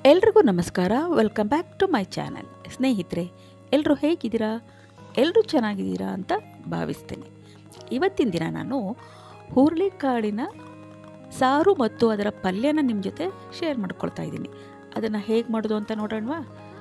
ಎಲ್ರಿಗೂ ನಮಸ್ಕಾರ welcome back to my channel ಸ್ನೇಹಿತರೆ ಎಲ್ಲರೂ ಹೇಗಿದ್ದೀರಾ ಎಲ್ಲರೂ ಚೆನ್ನಾಗಿದ್ದೀರಾ ಅಂತ ಭಾವಿಸ್ತೇನೆ ಇವತ್ತಿನ ದಿನ ನಾನು ಹುರುಳಿಕಾಳಿನ ಸಾರು ಮತ್ತು ಅದರ ಪಲ್ಯನ ನಿಮ್ಮ ಜೊತೆ ಶೇರ್ ಮಾಡ್ಕೊಳ್ತಾ ಇದ್ದೀನಿ ಅದನ್ನು ಹೇಗೆ ಮಾಡೋದು ಅಂತ ನೋಡೋಣವಾ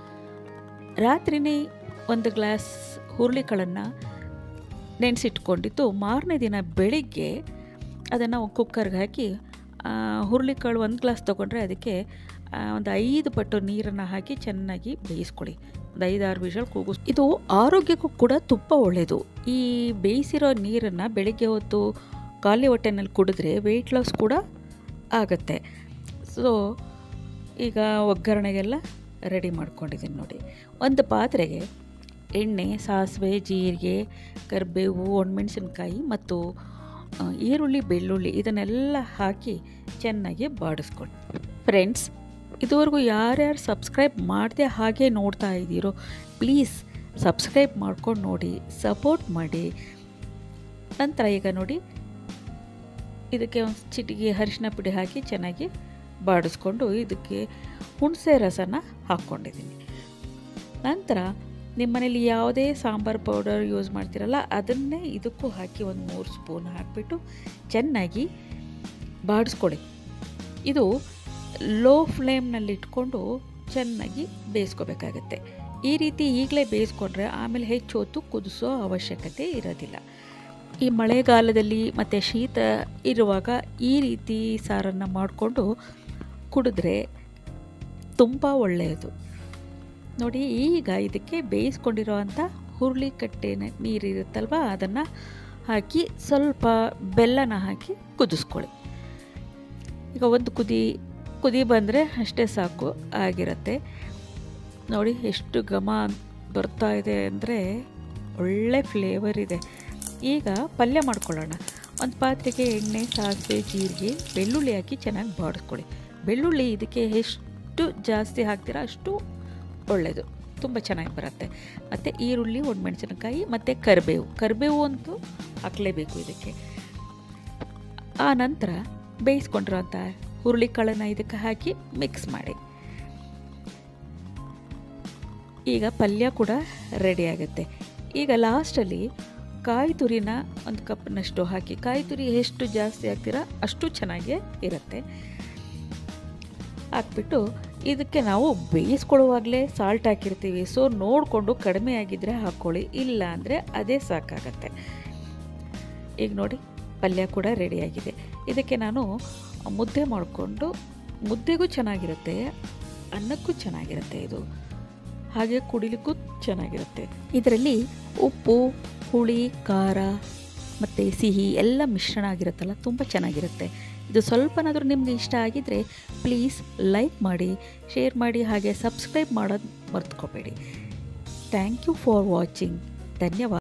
ರಾತ್ರಿನೇ ಒಂದು ಗ್ಲಾಸ್ ಹುರುಳಿಕಾಳನ್ನು ನೆನೆಸಿಟ್ಕೊಂಡಿದ್ದು ಮಾರನೇ ದಿನ ಬೆಳಿಗ್ಗೆ ಅದನ್ನು ಕುಕ್ಕರ್ಗೆ ಹಾಕಿ ಆ, ಹುರುಳಿಕಾಳು ಒಂದು ಗ್ಲಾಸ್ ತೊಗೊಂಡ್ರೆ ಅದಕ್ಕೆ ಆ, ಒಂದು ಐದು ಪಟ್ಟು ನೀರನ್ನು ಹಾಕಿ ಚೆನ್ನಾಗಿ ಬೇಯಿಸ್ಕೊಳ್ಳಿ ಒಂದು ಐದಾರು ವಿಷಲ್ ಕೂಗಿಸ್ ಇದು ಆರೋಗ್ಯಕ್ಕೂ ಕೂಡ ತುಪ್ಪ ಒಳ್ಳೆಯದು ಈ ಬೇಯಿಸಿರೋ ನೀರನ್ನು ಬೆಳಿಗ್ಗೆ ಹೊತ್ತು ಖಾಲಿ ಹೊಟ್ಟೆನಲ್ಲಿ ಕುಡಿದ್ರೆ ವೆಯ್ಟ್ ಲಾಸ್ ಕೂಡ ಆಗುತ್ತೆ ಸೊ ಈಗ ಒಗ್ಗರಣೆಗೆಲ್ಲ ರೆಡಿ ಮಾಡ್ಕೊಂಡಿದ್ದೀನಿ ನೋಡಿ ಒಂದು ಪಾತ್ರೆಗೆ ಎಣ್ಣೆ ಸಾಸಿವೆ ಜೀರಿಗೆ ಕರಿಬೇವು ಒಣಮೆಣಸಿನ್ಕಾಯಿ ಮತ್ತು ಆ, ಈರುಳ್ಳಿ ಬೆಳ್ಳುಳ್ಳಿ ಇದನ್ನೆಲ್ಲ ಹಾಕಿ ಚೆನ್ನಾಗಿ ಬಾಡಿಸ್ಕೊಳ್ಳಿ ಫ್ರೆಂಡ್ಸ್ ಇದುವರೆಗೂ ಯಾರ್ಯಾರು ಸಬ್ಸ್ಕ್ರೈಬ್ ಮಾಡದೆ ಹಾಗೆ ನೋಡ್ತಾ ಇದ್ದೀರೋ ಪ್ಲೀಸ್ ಸಬ್ಸ್ಕ್ರೈಬ್ ಮಾಡ್ಕೊಂಡು ನೋಡಿ ಸಪೋರ್ಟ್ ಮಾಡಿ ನಂತರ ಈಗ ನೋಡಿ ಇದಕ್ಕೆ ಒಂದು ಚಿಟಿಗೆ ಅರಿಶಿನ ಪುಡಿ ಹಾಕಿ ಚೆನ್ನಾಗಿ ಬಾಡಿಸ್ಕೊಂಡು ಇದಕ್ಕೆ ಹುಣಸೆ ರಸನ ಹಾಕ್ಕೊಂಡಿದ್ದೀನಿ ನಂತರ ನಿಮ್ಮನೇಲಿ ಯಾವುದೇ ಸಾಂಬಾರು ಪೌಡರ್ ಯೂಸ್ ಮಾಡ್ತೀರಲ್ಲ ಅದನ್ನೇ ಇದಕ್ಕೂ ಹಾಕಿ ಒಂದು ಮೂರು ಸ್ಪೂನ್ ಹಾಕಿಬಿಟ್ಟು ಚೆನ್ನಾಗಿ ಬಾಡಿಸ್ಕೊಳ್ಳಿ ಇದು ಲೋ ಫ್ಲೇಮ್ನಲ್ಲಿ ಇಟ್ಕೊಂಡು ಚೆನ್ನಾಗಿ ಬೇಯಿಸ್ಕೋಬೇಕಾಗತ್ತೆ ಈ ರೀತಿ ಈಗಲೇ ಬೇಯಿಸ್ಕೊಂಡ್ರೆ ಆಮೇಲೆ ಹೆಚ್ಚು ಹೊತ್ತು ಕುದಿಸೋ ಅವಶ್ಯಕತೆ ಇರೋದಿಲ್ಲ ಈ ಮಳೆಗಾಲದಲ್ಲಿ ಮತ್ತು ಶೀತ ಇರುವಾಗ ಈ ರೀತಿ ಸಾರನ್ನು ಮಾಡಿಕೊಂಡು ಕುಡಿದ್ರೆ ತುಂಬ ಒಳ್ಳೆಯದು ನೋಡಿ ಈಗ ಇದಕ್ಕೆ ಬೇಯಿಸ್ಕೊಂಡಿರೋ ಅಂಥ ಹುರುಳಿಕಟ್ಟೆನ ನೀರಿರುತ್ತಲ್ವ ಅದನ್ನು ಹಾಕಿ ಸ್ವಲ್ಪ ಬೆಲ್ಲನ ಹಾಕಿ ಕುದಿಸ್ಕೊಳ್ಳಿ ಈಗ ಒಂದು ಕುದಿ ಕುದಿ ಬಂದರೆ ಅಷ್ಟೇ ಸಾಕು ಆಗಿರುತ್ತೆ ನೋಡಿ ಎಷ್ಟು ಘಮ ಬರ್ತಾ ಇದೆ ಅಂದರೆ ಒಳ್ಳೆ ಫ್ಲೇವರ್ ಇದೆ ಈಗ ಪಲ್ಯ ಮಾಡ್ಕೊಳ್ಳೋಣ ಒಂದು ಪಾತ್ರೆಗೆ ಎಣ್ಣೆ ಸಾಸಿವೆ ಜೀರಿಗೆ ಬೆಳ್ಳುಳ್ಳಿ ಹಾಕಿ ಚೆನ್ನಾಗಿ ಬಾಡಿಸ್ಕೊಳ್ಳಿ ಬೆಳ್ಳುಳ್ಳಿ ಇದಕ್ಕೆ ಎಷ್ಟು ಜಾಸ್ತಿ ಹಾಕ್ತೀರಾ ಅಷ್ಟು ಒಳ್ಳೆಯದು ತುಂಬ ಚೆನ್ನಾಗಿ ಬರುತ್ತೆ ಮತ್ತು ಈರುಳ್ಳಿ ಒಣಮೆಣಸಿನಕಾಯಿ ಮತ್ತು ಕರಿಬೇವು ಕರಿಬೇವು ಅಂತೂ ಹಾಕಲೇಬೇಕು ಇದಕ್ಕೆ ಆ ನಂತರ ಬೇಯಿಸ್ಕೊಂಡಿರೋಂಥ ಹುರುಳಿಕಾಳನ್ನು ಇದಕ್ಕೆ ಹಾಕಿ ಮಿಕ್ಸ್ ಮಾಡಿ ಈಗ ಪಲ್ಯ ಕೂಡ ರೆಡಿ ಆಗುತ್ತೆ ಈಗ ಲಾಸ್ಟಲ್ಲಿ ಕಾಯಿ ತುರಿನ ಒಂದು ಕಪ್ನಷ್ಟು ಹಾಕಿ ಕಾಯಿ ತುರಿ ಎಷ್ಟು ಜಾಸ್ತಿ ಹಾಕ್ತೀರಾ ಅಷ್ಟು ಚೆನ್ನಾಗೇ ಇರುತ್ತೆ ಹಾಕ್ಬಿಟ್ಟು ಇದಕ್ಕೆ ನಾವು ಬೇಯಿಸ್ಕೊಳ್ಳುವಾಗಲೇ ಸಾಲ್ಟ್ ಹಾಕಿರ್ತೀವಿ ಸೊ ನೋಡಿಕೊಂಡು ಕಡಿಮೆ ಆಗಿದ್ದರೆ ಹಾಕ್ಕೊಳ್ಳಿ ಇಲ್ಲ ಅಂದರೆ ಅದೇ ಸಾಕಾಗತ್ತೆ ಈಗ ನೋಡಿ ಪಲ್ಯ ಕೂಡ ರೆಡಿಯಾಗಿದೆ ಇದಕ್ಕೆ ನಾನು ಮುದ್ದೆ ಮಾಡಿಕೊಂಡು ಮುದ್ದೆಗೂ ಚೆನ್ನಾಗಿರುತ್ತೆ ಅನ್ನಕ್ಕೂ ಚೆನ್ನಾಗಿರುತ್ತೆ ಇದು ಹಾಗೆ ಕುಡಿಲಿಕ್ಕೂ ಚೆನ್ನಾಗಿರುತ್ತೆ ಇದರಲ್ಲಿ ಉಪ್ಪು ಹುಳಿ ಖಾರ ಮತ್ತು ಸಿಹಿ ಎಲ್ಲ ಮಿಶ್ರಣ ಆಗಿರುತ್ತಲ್ಲ ತುಂಬ ಚೆನ್ನಾಗಿರುತ್ತೆ ಇದು ಸ್ವಲ್ಪನಾದರೂ ನಿಮಗೆ ಇಷ್ಟ ಆಗಿದ್ದರೆ ಪ್ಲೀಸ್ ಲೈಕ್ ಮಾಡಿ ಶೇರ್ ಮಾಡಿ ಹಾಗೆ ಸಬ್ಸ್ಕ್ರೈಬ್ ಮಾಡೋದು ಮರ್ತ್ಕೋಬೇಡಿ ಥ್ಯಾಂಕ್ ಯು ಫಾರ್ ವಾಚಿಂಗ್ ಧನ್ಯವಾದ